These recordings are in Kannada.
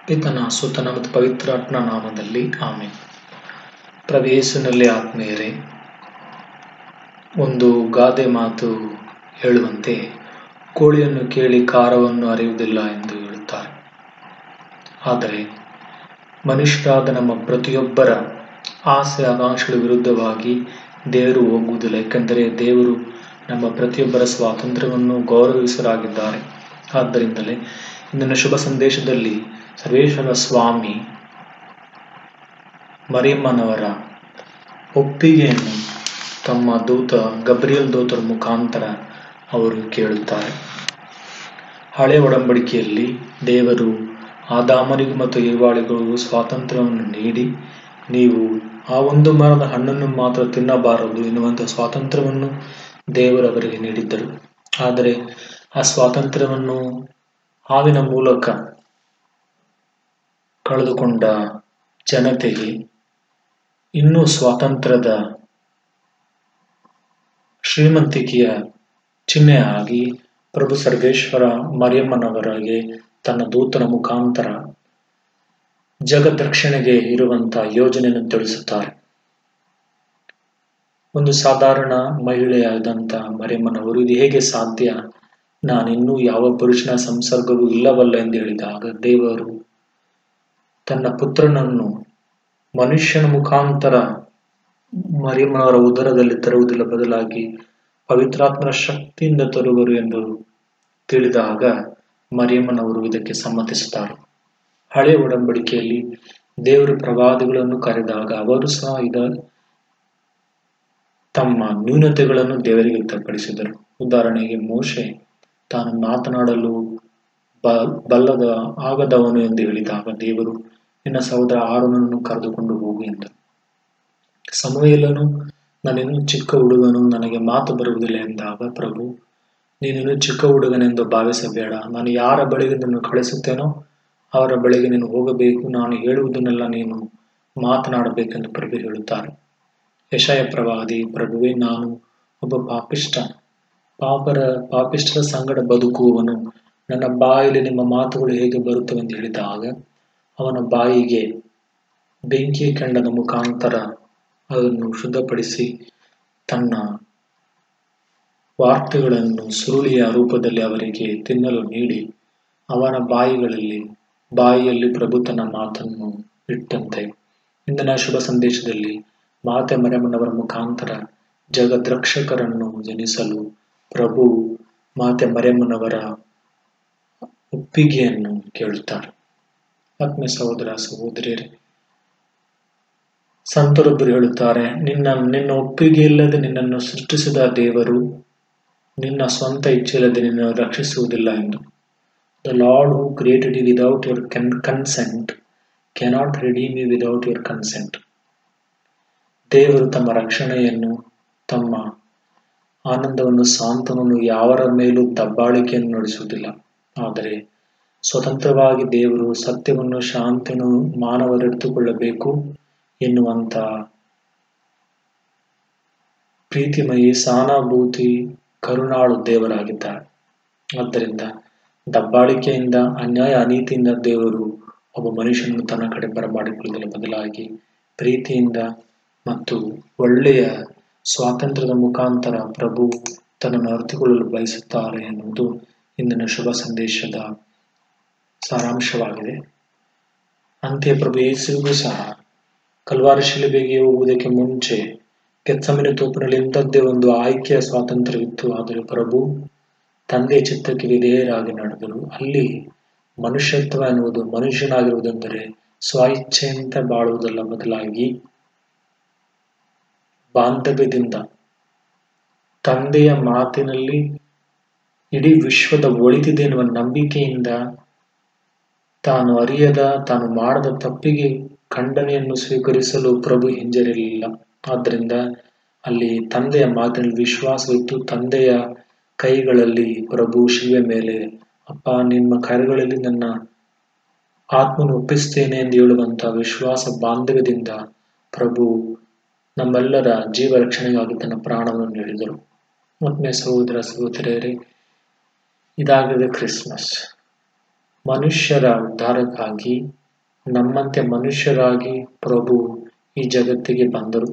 ಪಿತನ ಸುತನ ಮತ್ತು ಪವಿತ್ರಾತ್ಮನ ನಾಮದಲ್ಲಿ ಆಮೇಲೆ ಪ್ರವೇಶನಲ್ಲಿ ಆತ್ಮೀಯರೇ ಒಂದು ಗಾದೆ ಮಾತು ಹೇಳುವಂತೆ ಕೋಳಿಯನ್ನು ಕೇಳಿ ಖಾರವನ್ನು ಅರಿಯುವುದಿಲ್ಲ ಎಂದು ಹೇಳುತ್ತಾರೆ ಆದರೆ ಮನುಷ್ಯರಾದ ನಮ್ಮ ಪ್ರತಿಯೊಬ್ಬರ ಆಸೆ ಆಕಾಂಕ್ಷೆಗಳ ವಿರುದ್ಧವಾಗಿ ದೇವರು ಹೋಗುವುದಿಲ್ಲ ಏಕೆಂದರೆ ದೇವರು ನಮ್ಮ ಪ್ರತಿಯೊಬ್ಬರ ಸ್ವಾತಂತ್ರ್ಯವನ್ನು ಗೌರವಿಸಲಾಗಿದ್ದಾರೆ ಆದ್ದರಿಂದಲೇ ಇಂದಿನ ಶುಭ ಸಂದೇಶದಲ್ಲಿ ಸರ್ವೇಶ್ವರ ಸ್ವಾಮಿ ಮರಿಯಮ್ಮನವರ ಒಪ್ಪಿಗೆಯನ್ನು ತಮ್ಮ ದೂತ ಗಬ್ರಿಯಲ್ ದೂತರ ಮುಖಾಂತರ ಅವರು ಕೇಳುತ್ತಾರೆ ಹಳೆ ಒಡಂಬಡಿಕೆಯಲ್ಲಿ ದೇವರು ಆದಾಮನಿಗೂ ಮತ್ತು ಏವಾಳಿಗಳಿಗೂ ಸ್ವಾತಂತ್ರ್ಯವನ್ನು ನೀಡಿ ನೀವು ಆ ಒಂದು ಮರದ ಹಣ್ಣನ್ನು ಮಾತ್ರ ತಿನ್ನಬಾರದು ಎನ್ನುವಂಥ ಸ್ವಾತಂತ್ರ್ಯವನ್ನು ದೇವರು ಅವರಿಗೆ ನೀಡಿದ್ದರು ಆದರೆ ಆ ಸ್ವಾತಂತ್ರ್ಯವನ್ನು ಹಾವಿನ ಮೂಲಕ ಕಳೆದುಕೊಂಡ ಜನತೆಗೆ ಇನ್ನೂ ಸ್ವಾತಂತ್ರ್ಯದ ಶ್ರೀಮಂತಿಕೆಯ ಚಿಹ್ನೆಯಾಗಿ ಪ್ರಭು ಸರ್ವೇಶ್ವರ ಮರಿಯಮ್ಮನವರಿಗೆ ತನ್ನ ದೂತನ ಮುಖಾಂತರ ಜಗದ್ರಕ್ಷಣೆಗೆ ಇರುವಂತಹ ಯೋಜನೆಯನ್ನು ತಿಳಿಸುತ್ತಾರೆ ಒಂದು ಸಾಧಾರಣ ಮಹಿಳೆಯಾದಂಥ ಮರಿಯಮ್ಮನವರು ಇದು ಹೇಗೆ ಸಾಧ್ಯ ನಾನಿನ್ನೂ ಯಾವ ಪುರುಷನ ಸಂಸರ್ಗವೂ ಇಲ್ಲವಲ್ಲ ಎಂದು ಹೇಳಿದಾಗ ದೇವರು ತನ್ನ ಪುತ್ರನನ್ನು ಮನುಷ್ಯನ ಮುಖಾಂತರ ಮರಿಯಮ್ಮನವರ ಉದರದಲ್ಲಿ ತರುವುದಿಲ್ಲ ಬದಲಾಗಿ ಪವಿತ್ರಾತ್ಮನ ಶಕ್ತಿಯಿಂದ ತರುವರು ಎಂದು ತಿಳಿದಾಗ ಮರಿಯಮ್ಮನವರು ಇದಕ್ಕೆ ಸಮ್ಮತಿಸುತ್ತಾರೆ ಹಳೆ ಒಡಂಬಡಿಕೆಯಲ್ಲಿ ದೇವರು ಪ್ರವಾದಿಗಳನ್ನು ಕರೆದಾಗ ಅವರು ಸಹ ಇದ ತಮ್ಮ ನ್ಯೂನತೆಗಳನ್ನು ದೇವರಿಗೆ ವ್ಯಕ್ತಪಡಿಸಿದರು ಉದಾಹರಣೆಗೆ ಮೋಶೆ ತಾನು ಮಾತನಾಡಲು ಬ ಬಲ್ಲದ ಆಗದವನು ಎಂದು ಹೇಳಿದಾಗ ದೇವರು ನಿನ್ನ ಸಹೋದರ ಆರೋನನ್ನು ಕರೆದುಕೊಂಡು ಹೋಗು ಎಂದರು ಸಮಯಲ್ಲನು ನಾನಿನ್ನು ಚಿಕ್ಕ ಹುಡುಗನು ನನಗೆ ಮಾತು ಬರುವುದಿಲ್ಲ ಎಂದಾಗ ಪ್ರಭು ನೀನಿನ್ನು ಚಿಕ್ಕ ಹುಡುಗನೆಂದು ಭಾವಿಸಬೇಡ ನಾನು ಯಾರ ಬಳಿಗೆ ನಿನ್ನು ಕಳಿಸುತ್ತೇನೋ ಅವರ ಬಳಿಗೆ ನೀನು ಹೋಗಬೇಕು ನಾನು ಹೇಳುವುದನ್ನೆಲ್ಲ ನೀನು ಮಾತನಾಡಬೇಕೆಂದು ಪ್ರಭು ಹೇಳುತ್ತಾರೆ ಯಶಯ ಪ್ರವಾದಿ ಪ್ರಭುವೇ ನಾನು ಒಬ್ಬ ಪಾಪಿಷ್ಟ ಪಾಪರ ಪಾಪಿಷ್ಟರ ಸಂಗಡ ಬದುಕುವವನು ನನ್ನ ಬಾಯಲ್ಲಿ ನಿಮ್ಮ ಮಾತುಗಳು ಹೇಗೆ ಬರುತ್ತವೆ ಎಂದು ಹೇಳಿದಾಗ ಅವನ ಬಾಯಿಗೆ ಬೆಂಕಿಯ ಕೆಂಡದ ಮುಖಾಂತರ ಅದನ್ನು ಶುದ್ಧಪಡಿಸಿ ತನ್ನ ವಾರ್ತೆಗಳನ್ನು ಸುರುಳಿಯ ರೂಪದಲ್ಲಿ ಅವರಿಗೆ ತಿನ್ನಲು ನೀಡಿ ಅವನ ಬಾಯಿಗಳಲ್ಲಿ ಬಾಯಿಯಲ್ಲಿ ಪ್ರಭು ತನ್ನ ಮಾತನ್ನು ಇಟ್ಟಂತೆ ಇಂದಿನ ಶುಭ ಸಂದೇಶದಲ್ಲಿ ಮಾತೆ ಮರೆಮಣ್ಣವರ ಮುಖಾಂತರ ಜಗದ್ರಕ್ಷಕರನ್ನು ಜನಿಸಲು ಪ್ರಭು ಮಾತೆ ಮರೆಮಣ್ಣವರ ಒಪ್ಪಿಗೆಯನ್ನು ಕೇಳುತ್ತಾರೆ ಆತ್ಮೀಯ ಸಹೋದರ ಸಹೋದರಿಯರೇ ಸಂತರೊಬ್ಬರು ಹೇಳುತ್ತಾರೆ ನಿನ್ನ ನಿನ್ನ ಒಪ್ಪಿಗೆ ಇಲ್ಲದೆ ನಿನ್ನನ್ನು ಸೃಷ್ಟಿಸಿದ ದೇವರು ನಿನ್ನ ಸ್ವಂತ ಇಚ್ಛೆ ಇಲ್ಲದೆ ನಿನ್ನನ್ನು ರಕ್ಷಿಸುವುದಿಲ್ಲ ಎಂದು the lord who created you without your ಕನ್ consent cannot redeem you without your consent ದೇವರು ತಮ್ಮ ರಕ್ಷಣೆಯನ್ನು ತಮ್ಮ ಆನಂದವನ್ನು ಸಾಂತ್ವನವನ್ನು ಯಾವರ ಮೇಲೂ ದಬ್ಬಾಳಿಕೆಯನ್ನು ನಡೆಸುವುದಿಲ್ಲ ಆದರೆ ಸ್ವತಂತ್ರವಾಗಿ ದೇವರು ಸತ್ಯವನ್ನು ಶಾಂತಿಯನ್ನು ಮಾನವರೆಡುತ್ತುಕೊಳ್ಳಬೇಕು ಎನ್ನುವಂಥ ಪ್ರೀತಿಮಯಿ ಸಹಾನುಭೂತಿ ಕರುಣಾಳು ದೇವರಾಗಿದ್ದಾರೆ ಆದ್ದರಿಂದ ದಬ್ಬಾಳಿಕೆಯಿಂದ ಅನ್ಯಾಯ ಅನೀತಿಯಿಂದ ದೇವರು ಒಬ್ಬ ಮನುಷ್ಯನನ್ನು ತನ್ನ ಕಡೆ ಬರಮಾಡಿಕೊಳ್ಳುವುದರ ಬದಲಾಗಿ ಪ್ರೀತಿಯಿಂದ ಮತ್ತು ಒಳ್ಳೆಯ ಸ್ವಾತಂತ್ರ್ಯದ ಮುಖಾಂತರ ಪ್ರಭು ತನ್ನನ್ನು ಅರ್ಥಿಕೊಳ್ಳಲು ಬಯಸುತ್ತಾರೆ ಎನ್ನುವುದು ಇಂದಿನ ಶುಭ ಸಂದೇಶದ ಸಾರಾಂಶವಾಗಿದೆ ಅಂತ್ಯ ಪ್ರಭು ಯೇಸುವಿಗೂ ಸಹ ಕಲ್ವಾರ ಶಿಲುಬೆಗೆ ಹೋಗುವುದಕ್ಕೆ ಮುಂಚೆ ಕೆತ್ತಮಿನ ತೋಪಿನಲ್ಲಿ ಇಂಥದ್ದೇ ಒಂದು ಆಯ್ಕೆಯ ಸ್ವಾತಂತ್ರ್ಯವಿತ್ತು ಆದರೆ ಪ್ರಭು ತಂದೆಯ ಚಿತ್ತಕ್ಕೆ ವಿಧೇಯರಾಗಿ ನಡೆದರು ಅಲ್ಲಿ ಮನುಷ್ಯತ್ವ ಎನ್ನುವುದು ಮನುಷ್ಯನಾಗಿರುವುದೆಂದರೆ ಸ್ವ ಇಚ್ಛೆಯಂತೆ ಬಾಳುವುದಲ್ಲ ಬದಲಾಗಿ ಬಾಂಧವ್ಯದಿಂದ ತಂದೆಯ ಮಾತಿನಲ್ಲಿ ಇಡೀ ವಿಶ್ವದ ಒಳಿತಿದೆ ಎನ್ನುವ ನಂಬಿಕೆಯಿಂದ ತಾನು ಅರಿಯದ ತಾನು ಮಾಡದ ತಪ್ಪಿಗೆ ಖಂಡನೆಯನ್ನು ಸ್ವೀಕರಿಸಲು ಪ್ರಭು ಹಿಂಜರಿರಲಿಲ್ಲ ಆದ್ದರಿಂದ ಅಲ್ಲಿ ತಂದೆಯ ಮಾತಿನಲ್ಲಿ ವಿಶ್ವಾಸವಿತ್ತು ತಂದೆಯ ಕೈಗಳಲ್ಲಿ ಪ್ರಭು ಶಿವೆ ಮೇಲೆ ಅಪ್ಪ ನಿಮ್ಮ ಕೈಗಳಲ್ಲಿ ನನ್ನ ಆತ್ಮನು ಒಪ್ಪಿಸ್ತೇನೆ ಎಂದು ಹೇಳುವಂಥ ವಿಶ್ವಾಸ ಬಾಂಧವ್ಯದಿಂದ ಪ್ರಭು ನಮ್ಮೆಲ್ಲರ ಜೀವ ರಕ್ಷಣೆಗಾಗಿ ತನ್ನ ಪ್ರಾಣವನ್ನು ನೀಡಿದರು ಆತ್ಮೀಯ ಸಹೋದರ ಸಹೋದರಿಯರೇ ಇದಾಗಿದೆ ಕ್ರಿಸ್ಮಸ್ ಮನುಷ್ಯರ ಉದ್ಧಾರಕ್ಕಾಗಿ ನಮ್ಮಂತೆ ಮನುಷ್ಯರಾಗಿ ಪ್ರಭು ಈ ಜಗತ್ತಿಗೆ ಬಂದರು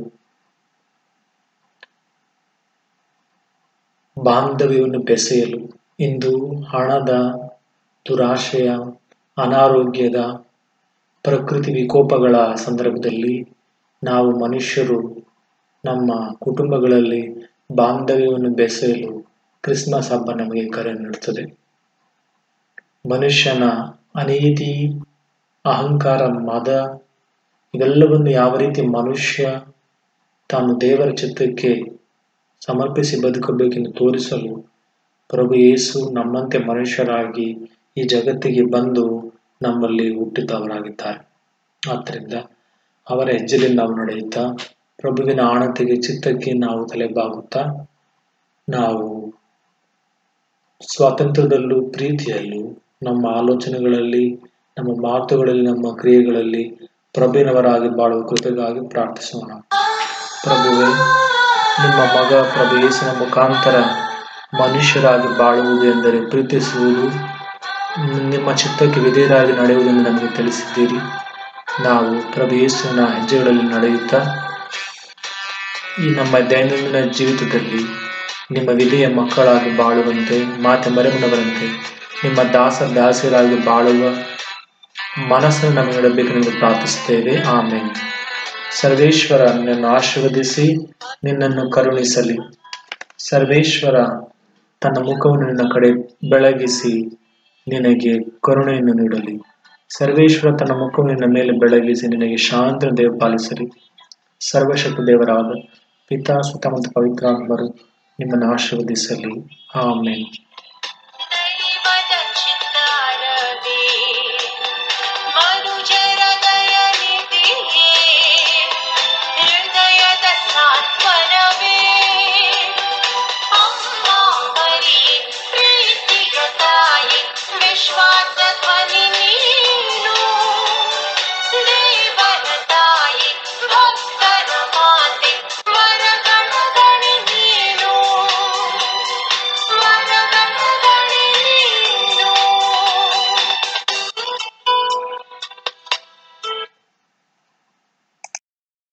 ಬಾಂಧವ್ಯವನ್ನು ಬೆಸೆಯಲು ಇಂದು ಹಣದ ದುರಾಶೆಯ ಅನಾರೋಗ್ಯದ ಪ್ರಕೃತಿ ವಿಕೋಪಗಳ ಸಂದರ್ಭದಲ್ಲಿ ನಾವು ಮನುಷ್ಯರು ನಮ್ಮ ಕುಟುಂಬಗಳಲ್ಲಿ ಬಾಂಧವ್ಯವನ್ನು ಬೆಸೆಯಲು ಕ್ರಿಸ್ಮಸ್ ಹಬ್ಬ ನಮಗೆ ಕರೆ ನೀಡುತ್ತದೆ ಮನುಷ್ಯನ ಅನೀತಿ ಅಹಂಕಾರ ಮದ ಇವೆಲ್ಲವನ್ನು ಯಾವ ರೀತಿ ಮನುಷ್ಯ ತಾನು ದೇವರ ಚಿತ್ತಕ್ಕೆ ಸಮರ್ಪಿಸಿ ಬದುಕಬೇಕೆಂದು ತೋರಿಸಲು ಪ್ರಭು ಯೇಸು ನಮ್ಮಂತೆ ಮನುಷ್ಯರಾಗಿ ಈ ಜಗತ್ತಿಗೆ ಬಂದು ನಮ್ಮಲ್ಲಿ ಹುಟ್ಟಿದವರಾಗಿದ್ದಾರೆ ಆದ್ದರಿಂದ ಅವರ ಹೆಜ್ಜೆಯಲ್ಲಿ ನಾವು ನಡೆಯುತ್ತಾ ಪ್ರಭುವಿನ ಆಣತಿಗೆ ಚಿತ್ತಕ್ಕೆ ನಾವು ತಲೆಬಾಗುತ್ತಾ ನಾವು ಸ್ವಾತಂತ್ರ್ಯದಲ್ಲೂ ಪ್ರೀತಿಯಲ್ಲೂ ನಮ್ಮ ಆಲೋಚನೆಗಳಲ್ಲಿ ನಮ್ಮ ಮಾತುಗಳಲ್ಲಿ ನಮ್ಮ ಕ್ರಿಯೆಗಳಲ್ಲಿ ಪ್ರಭುವಿನವರಾಗಿ ಬಾಳುವ ಕೃಪೆಗಾಗಿ ಪ್ರಾರ್ಥಿಸೋಣ ಪ್ರಭುವೇ ನಿಮ್ಮ ಮಗ ಪ್ರಭು ಯೇಸುವಿನ ಮುಖಾಂತರ ಮನುಷ್ಯರಾಗಿ ಬಾಳುವುದು ಎಂದರೆ ಪ್ರೀತಿಸುವುದು ನಿಮ್ಮ ಚಿತ್ತಕ್ಕೆ ವಿಧೇಯರಾಗಿ ನಡೆಯುವುದೆಂದು ನಮಗೆ ತಿಳಿಸಿದ್ದೀರಿ ನಾವು ಪ್ರಭು ಯೇಸುವಿನ ಹೆಜ್ಜೆಗಳಲ್ಲಿ ನಡೆಯುತ್ತಾ ಈ ನಮ್ಮ ದೈನಂದಿನ ಜೀವಿತದಲ್ಲಿ ನಿಮ್ಮ ವಿಧೇಯ ಮಕ್ಕಳಾಗಿ ಬಾಳುವಂತೆ ಮಾತೆ ಮರೆಮನವರಂತೆ ನಿಮ್ಮ ದಾಸ ದಾಸಿಯರಾಗಿ ಬಾಳುವ ಮನಸ್ಸನ್ನು ನಮಗೆ ನೀಡಬೇಕೆಂದು ಪ್ರಾರ್ಥಿಸುತ್ತೇವೆ ಆಮೇಲೆ ಸರ್ವೇಶ್ವರ ನಿನ್ನನ್ನು ಆಶೀರ್ವದಿಸಿ ನಿನ್ನನ್ನು ಕರುಣಿಸಲಿ ಸರ್ವೇಶ್ವರ ತನ್ನ ಮುಖವನ್ನು ನಿನ್ನ ಕಡೆ ಬೆಳಗಿಸಿ ನಿನಗೆ ಕರುಣೆಯನ್ನು ನೀಡಲಿ ಸರ್ವೇಶ್ವರ ತನ್ನ ಮುಖವನ್ನು ನಿನ್ನ ಮೇಲೆ ಬೆಳಗಿಸಿ ನಿನಗೆ ಶಾಂತಿ ದೇವ ಪಾಲಿಸಲಿ ಸರ್ವಶಕ್ತ ದೇವರಾದ ಪಿತಾ ಸುತ್ತ ಮತ್ತು ಪವಿತ್ರಾತ್ಮರು ನಿಮ್ಮನ್ನು ಆಶೀರ್ವದಿಸಲಿ ಆಮೇಲೆ